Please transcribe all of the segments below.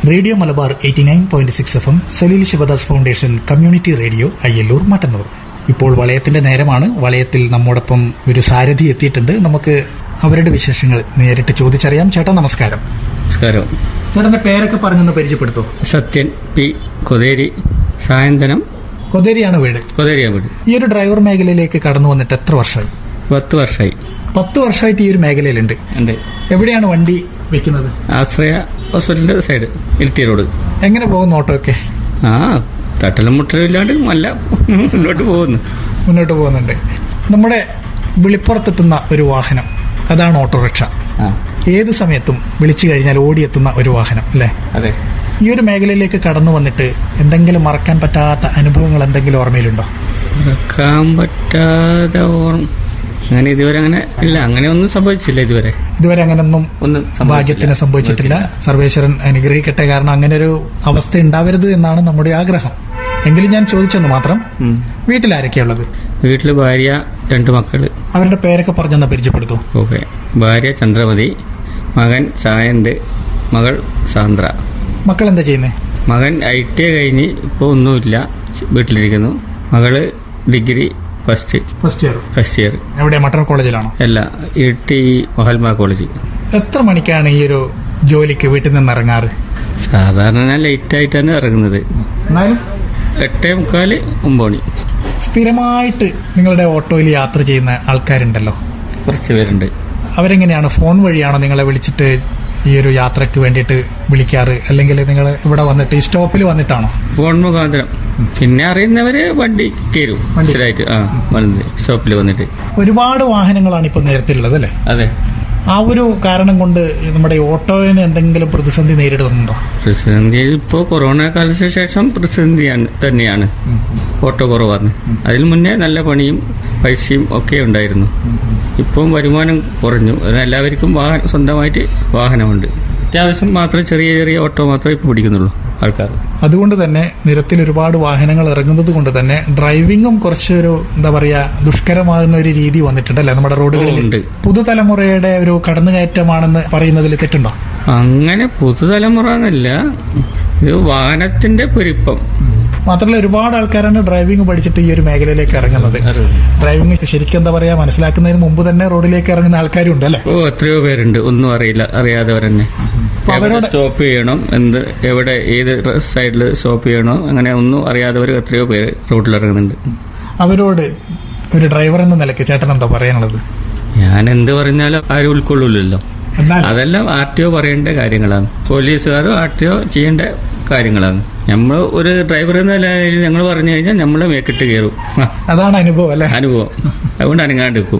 Radio Malabar eighty nine point six F M Saleel Sivadas foundation community radio Ayyalloor Mattannur ഇപ്പോൾ വളയത്തിന്റെ നേരമാണ് വളയത്തിൽ നമ്മോടൊപ്പം ഒരു സാരഥി എത്തിയിട്ടുണ്ട് നമുക്ക് അവരുടെ വിശേഷങ്ങൾ നേരിട്ട് ചോദിച്ചറിയാം ചേട്ടാ നമസ്കാരം നമസ്കാരം ചേട്ടന്റെ പേരൊക്കെ പറഞ്ഞൊന്ന് പരിചയപ്പെടുത്തോ സത്യൻ പി കൊതേരി സായന്തനം കൊതേരിയാണ് വീട് കൊതേരിയാ വീട് ഈ ഒരു ഡ്രൈവർ മേഖലയിലേക്ക് കടന്നു വന്നിട്ട് എത്ര വർഷമായി പത്ത് വർഷമായി പത്ത് വർഷമായിട്ട് ഈ ഒരു മേഖലയിലുണ്ട് ഉണ്ട് എവിടെയാണ് വണ്ടി വെക്കുന്നത് ആശ്രയ ഹോസ്പിറ്റലിന്റെ സൈഡ് ഇരിട്ടി റോഡ് എങ്ങനെ പോകുന്നു ഓട്ടോ ഒക്കെ ആ തട്ടലും മുട്ടലും ഇല്ലാണ്ട് നല്ല മുന്നോട്ട് പോകുന്നു മുന്നോട്ട് പോകുന്നുണ്ട് നമ്മുടെ വിളിപ്പുറത്തെത്തുന്ന ഒരു വാഹനം അതാണ് ഓട്ടോറിക്ഷ ആ ഏത് സമയത്തും വിളിച്ചു കഴിഞ്ഞാൽ ഓടിയെത്തുന്ന ഒരു വാഹനം അല്ലേ അതെ ഈ ഒരു മേഖലയിലേക്ക് കടന്നു വന്നിട്ട് എന്തെങ്കിലും മറക്കാൻ പറ്റാത്ത അനുഭവങ്ങൾ എന്തെങ്കിലും ഓർമ്മയിലുണ്ടോ മറക്കാൻ പറ്റാതെ ഓർമ്മ അങ്ങനെ ഇതുവരെ അങ്ങനെ ഇല്ല അങ്ങനെ ഒന്നും സംഭവിച്ചില്ല ഇതുവരെ ഇതുവരെ അങ്ങനൊന്നും ഒന്നും ഭാഗ്യത്തിന് സംഭവിച്ചിട്ടില്ല സർവേശ്വരൻ അനുഗ്രഹിക്കട്ടെ കാരണം അങ്ങനെ ഒരു അവസ്ഥ ഉണ്ടാവരുത് എന്നാണ് നമ്മുടെ ആഗ്രഹം എങ്കിലും ഞാൻ ചോദിച്ചെന്ന് മാത്രം ഉം. വീട്ടിൽ ആരൊക്കെയുള്ളത് വീട്ടില് ഭാര്യ രണ്ട് മക്കള് അവരുടെ പേരൊക്കെ പറഞ്ഞൊന്ന് പരിചയപ്പെടുത്തൂ ഓക്കെ ഭാര്യ ചന്ദ്രമതി മകൻ സായന്ത് മകൾ സാന്ദ്ര മക്കൾ എന്താ ചെയ്യുന്നത് മകൻ ഐ ടി ഐ കഴിഞ്ഞ് ഇപ്പോൾ ഒന്നുമില്ല വീട്ടിലിരിക്കുന്നു മകള് degree first first year first year എവിടെ മട്ടർ കോളേജിലാണോ അല്ല ഇരിട്ടി മഹൽമ കോളേജ് എത്ര മണിക്കാണ് ഈ ഒരു ജോലിക്ക് വീട്ടിൽ നിന്ന് ഇറങ്ങാറ് സാധാരണ ഞാൻ ലേറ്റ് ആയിട്ടാണ് ഇറങ്ങുന്നത് എന്നാലും എട്ടേ മുക്കാല് ഒമ്പത് മണി സ്ഥിരമായിട്ട് നിങ്ങളുടെ ഓട്ടോയിൽ യാത്ര ചെയ്യുന്ന ആൾക്കാരുണ്ടല്ലോ കുറച്ച് പേരുണ്ട് അവരെങ്ങനെയാണ് ഫോൺ വഴിയാണോ നിങ്ങളെ വിളിച്ചിട്ട് ഈ ഒരു യാത്രയ്ക്ക് വേണ്ടിയിട്ട് വിളിക്കാറ് അല്ലെങ്കിൽ നിങ്ങൾ ഇവിടെ വന്നിട്ട് ഈ സ്റ്റോപ്പിൽ വന്നിട്ടാണോ ഫോൺ മുഖാന്തരം പിന്നെ അറിയുന്നവര് വണ്ടി കയറും വണ്ടി. സ്ഥിരമായിട്ട് ആ വന്നത് സ്റ്റോപ്പിൽ വന്നിട്ട് ഒരുപാട് വാഹനങ്ങളാണ് ഇപ്പോൾ നേരത്തിലുള്ളത് അല്ലേ അതെ ആ ഒരു കാരണം കൊണ്ട് നമ്മുടെ ഈ ഓട്ടോയിന് എന്തെങ്കിലും പ്രതിസന്ധി നേരിടുന്നുണ്ടോ പ്രതിസന്ധി ഇപ്പോൾ കൊറോണ കാലത്തിന് ശേഷം പ്രതിസന്ധിയാണ് തന്നെയാണ് ഓട്ടോ കുറവാണ് അതിൽ മുന്നേ നല്ല പണിയും പൈസയും ഒക്കെ ഉണ്ടായിരുന്നു ഇപ്പം വരുമാനം കുറഞ്ഞു അതിന് എല്ലാവർക്കും വാഹനം സ്വന്തമായിട്ട് വാഹനമുണ്ട് അത്യാവശ്യം മാത്രം ചെറിയ ചെറിയ ഓട്ടോ മാത്രമേ ഇപ്പോൾ പിടിക്കുന്നുള്ളൂ ആൾക്കാർ അതുകൊണ്ട് തന്നെ നിരത്തിൽ ഒരുപാട് വാഹനങ്ങൾ ഇറങ്ങുന്നത് കൊണ്ട് തന്നെ ഡ്രൈവിംഗും കുറച്ചൊരു എന്താ പറയാ ദുഷ്കരമാകുന്ന ഒരു രീതി വന്നിട്ടുണ്ടല്ലേ നമ്മുടെ റോഡുകളിൽ ഉണ്ട്. പുതുതലമുറയുടെ ഒരു കടന്നുകയറ്റമാണെന്ന് പറയുന്നതിൽ തെറ്റുണ്ടോ അങ്ങനെ പുതുതലമുറ എന്നല്ല ഇത് വാഹനത്തിന്റെ പെരുപ്പം മാത്രമല്ല ഒരുപാട് ആൾക്കാരാണ് ഡ്രൈവിംഗ് പഠിച്ചിട്ട് ഈ ഒരു മേഖലയിലേക്ക് ഇറങ്ങുന്നത് ഡ്രൈവിംഗ് ശരിക്കും എന്താ പറയാ മനസ്സിലാക്കുന്നതിന് മുമ്പ് തന്നെ റോഡിലേക്ക് ഇറങ്ങുന്ന ആൾക്കാരും ഉണ്ട് അല്ലെ ഓ എത്രയോ പേരുണ്ട് ഒന്നും അറിയില്ല അറിയാത്തവരെന്നെ അപ്പൊ എവിടെ അവരോട് സ്റ്റോപ്പ് ചെയ്യണം എന്ത് എവിടെ ഏത് സൈഡിൽ സ്റ്റോപ്പ് ചെയ്യണം അങ്ങനെ ഒന്നും അറിയാത്തവർ എത്രയോ പേര് റോഡിൽ ഇറങ്ങുന്നുണ്ട് അവരോട് ഒരു ഡ്രൈവർ എന്ന നിലയ്ക്ക് ചേട്ടൻ എന്താ പറയാനുള്ളത് ഞാൻ എന്ത് പറഞ്ഞാലും ആരും ഉൾക്കൊള്ളൂലല്ലോ എന്നാൽ അതെല്ലാം ആർ ടി ഒ പറയേണ്ട കാര്യങ്ങളാണ് പോലീസുകാരും ആർ ടി ഒ ചെയ്യേണ്ട കാര്യങ്ങളാണ് നമ്മൾ ഒരു ഡ്രൈവർ എന്ന നിലയിൽ ഞങ്ങൾ പറഞ്ഞു കഴിഞ്ഞാൽ നമ്മൾ മേക്കിട്ട് കയറും ആ, അതാണ് അനുഭവം അല്ലെ അനുഭവം അതുകൊണ്ട് അനങ്ങാണ്ട് നിൽക്കും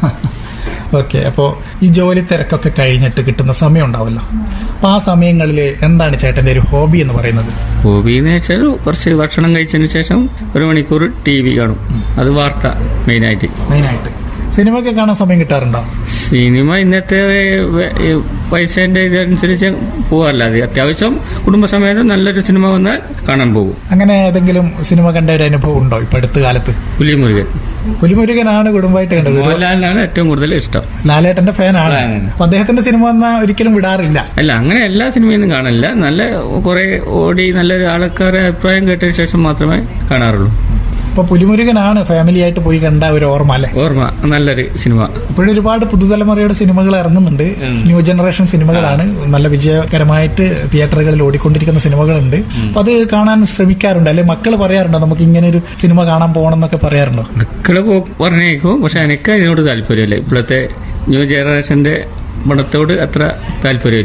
ഓക്കെ അപ്പോ ഈ ജോലി തിരക്കൊക്കെ കഴിഞ്ഞിട്ട് കിട്ടുന്ന സമയം ഉണ്ടാവല്ലോ അപ്പൊ ആ സമയങ്ങളിൽ എന്താണ് ചേട്ടന്റെ ഒരു ഹോബി എന്ന് പറയുന്നത് ഹോബി എന്ന് വെച്ചാൽ കുറച്ച് ഭക്ഷണം കഴിച്ചതിന് ശേഷം ഒരു മണിക്കൂർ ടി വി കാണും അത് വാർത്ത മെയിനായിട്ട് മെയിനായിട്ട് സിനിമ ഒക്കെ കാണാൻ സമയം കിട്ടാറുണ്ടോ സിനിമ ഇന്നത്തെ വെ- ഈ പൈസേന്റെ ഇതനുസരിച്ച് പോകാറില്ല അത് അത്യാവശ്യം കുടുംബസമേതം നല്ലൊരു സിനിമ വന്നാൽ കാണാൻ പോകും അങ്ങനെ ഏതെങ്കിലും സിനിമ കണ്ട ഒരു അനുഭവം ഉണ്ടോ ഇപ്പൊ അടുത്ത കാലത്ത് പുലിമുരുകൻ പുലിമുരുകനാണ് കുടുംബമായിട്ട് കണ്ടത് മോഹൻലാലിനാണ് ഏറ്റവും കൂടുതൽ ഇഷ്ടം ലാലേട്ടന്റെ ഫാനാണ് ഫാനാണ്. അപ്പൊ അദ്ദേഹത്തിന്റെ സിനിമ വന്നാൽ ഒരിക്കലും വിടാറില്ല അല്ല അങ്ങനെ എല്ലാ സിനിമയൊന്നും കാണില്ല നല്ല കുറെ ഓടി നല്ലൊരു ആൾക്കാരെ അഭിപ്രായം കേട്ടതിന് ശേഷം മാത്രമേ കാണാറുള്ളൂ അപ്പൊ പുലിമുരുകനാണ് ഫാമിലി ആയിട്ട് പോയി കണ്ട ഒരു ഓർമ്മ അല്ലെ ഓർമ്മ നല്ലൊരു സിനിമ ഇപ്പോഴും ഒരുപാട് പുതുതലമുറയുടെ സിനിമകൾ ഇറങ്ങുന്നുണ്ട് ഉം. ന്യൂ ജനറേഷൻ സിനിമകളാണ് നല്ല വിജയകരമായിട്ട് തിയേറ്ററുകളിൽ ഓടിക്കൊണ്ടിരിക്കുന്ന സിനിമകളുണ്ട് അപ്പൊ അത് കാണാൻ ശ്രമിക്കാറുണ്ട് അല്ലെ മക്കൾ പറയാറുണ്ടോ നമുക്ക് ഇങ്ങനെ ഒരു സിനിമ കാണാൻ പോകണം എന്നൊക്കെ പറയാറുണ്ടോ മക്കള് പോ- പറഞ്ഞേക്കും പക്ഷെ എനിക്ക് അതിനോട് താല്പര്യമില്ല ഇപ്പോഴത്തെ ന്യൂ ജനറേഷന്റെ പടത്തോട് അത്ര താല്പര്യമില്ല